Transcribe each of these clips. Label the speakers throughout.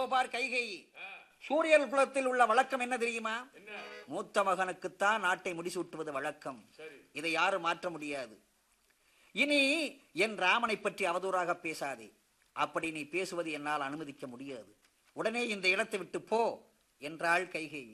Speaker 1: பார் கைகேயி சூரியன் குலத்தில் உள்ள வழக்கம் என்ன தெரியுமா
Speaker 2: என்ன
Speaker 1: மூத்த மகனுக்குத்தான் நாட்டை முடிசூட்டுவது வழக்கம்
Speaker 2: சரி
Speaker 1: இதை யாரும் மாற்ற முடியாது இனி என் ராமனை பற்றி அவதூறாக பேசாதே அப்படி நீ பேசுவது என்னால் அனுமதிக்க முடியாது உடனே இந்த இடத்தை விட்டு போ என்றாள் கைகேயி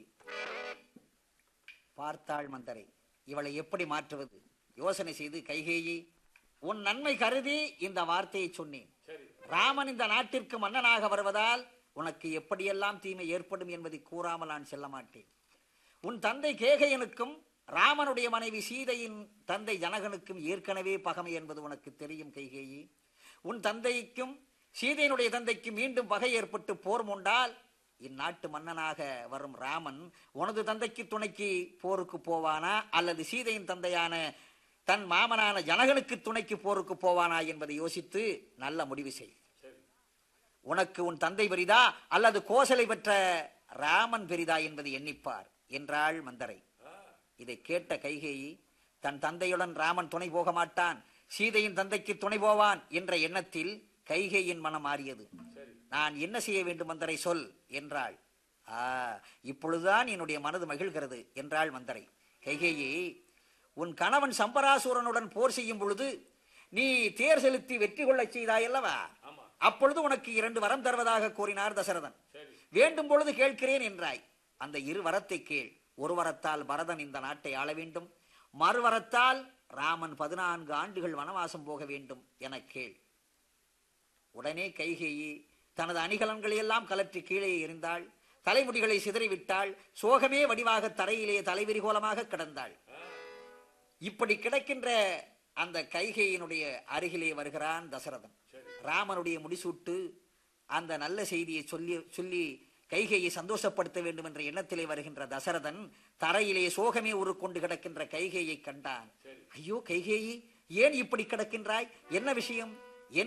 Speaker 1: பார்த்தாள் மந்தரை இவளை எப்படி மாற்றுவது யோசனை செய்து கைகேயி உன் நன்மை கருதி இந்த வார்த்தையை சொன்னேன்
Speaker 2: சரி
Speaker 1: ராமன் இந்த நாட்டிற்கு மன்னனாக வருவதால் உனக்கு எப்படியெல்லாம் தீமை ஏற்படும் என்பதை கூறாமல் நான் செல்ல மாட்டேன் உன் தந்தை கேகையனுக்கும் ராமனுடைய மனைவி சீதையின் தந்தை ஜனகனுக்கும் ஏற்கனவே பகமை என்பது உனக்கு தெரியும் கைகேயி உன் தந்தைக்கும் சீதையினுடைய தந்தைக்கும் மீண்டும் பகை ஏற்பட்டு போர் மூண்டால் இந்நாட்டு மன்னனாக வரும் ராமன் உனது தந்தைக்கு துணைக்கு போருக்கு போவானா அல்லது சீதையின் தந்தையான தன் மாமனான ஜனகனுக்கு துணைக்கு போருக்கு போவானா என்பதை யோசித்து நல்ல முடிவு செய்
Speaker 2: சரி
Speaker 1: உனக்கு உன் தந்தை பெரிதா அல்லது கோசலை பெற்ற ராமன் பெரிதா என்பதை எண்ணிப்பார் என்றாள் மந்தரை இதை கேட்ட கைகேயி தன் தந்தையுடன் ராமன் துணை போக மாட்டான் சீதையின் தந்தைக்கு துணை போவான் என்ற எண்ணத்தில் கைகேயின் மனம் மாறியது
Speaker 2: சரி
Speaker 1: நான் என்ன செய்ய வேண்டும் மந்தரை சொல் என்றாள் ஆ இப்பொழுதுதான் என்னுடைய மனது மகிழ்கிறது என்றாள் மந்தரை கைகேயி உன் கணவன் சம்பராசூரனுடன் போர் செய்யும் பொழுது நீ தேர் செலுத்தி வெற்றி கொள்ளச் செய்தாயல்லவா
Speaker 2: ஆமா
Speaker 1: அப்பொழுது உனக்கு இரண்டு வரம் தருவதாக கூறினார் தசரதன்
Speaker 2: சரி
Speaker 1: வேண்டும் பொழுது கேட்கிறேன் என்றாய் அந்த இரு வரத்தை கேள் ஒரு வரத்தால் பரதன் இந்த நாட்டை ஆள வேண்டும் மறுவரத்தால் ராமன் பதினான்கு ஆண்டுகள் வனவாசம் போக வேண்டும் என கேள் உடனே கைகேயி தனது அணிகலன்களை எல்லாம் கலற்றி கீழே எறிந்தாள் தலைமுடிகளை சிதறிவிட்டாள் சோகமே வடிவாக தரையிலே தலைவிரிகோலமாக கிடந்தாள் இப்படி கிடக்கின்ற அந்த கைகையினுடைய அருகிலே வருகிறான் தசரதன்
Speaker 2: சரி
Speaker 1: ராமனுடைய முடிசூட்டு அந்த நல்ல செய்தியை சொல்லி சொல்லி கைகையை சந்தோஷப்படுத்த வேண்டும் என்ற எண்ணத்திலே வருகின்ற தசரதன் தரையிலே சோகமே உருக்கொண்டு கிடக்கின்ற கைகையை கண்டான்
Speaker 2: சரி
Speaker 1: ஐயோ கைகேயி ஏன் இப்படி கிடக்கின்றாய் என்ன விஷயம்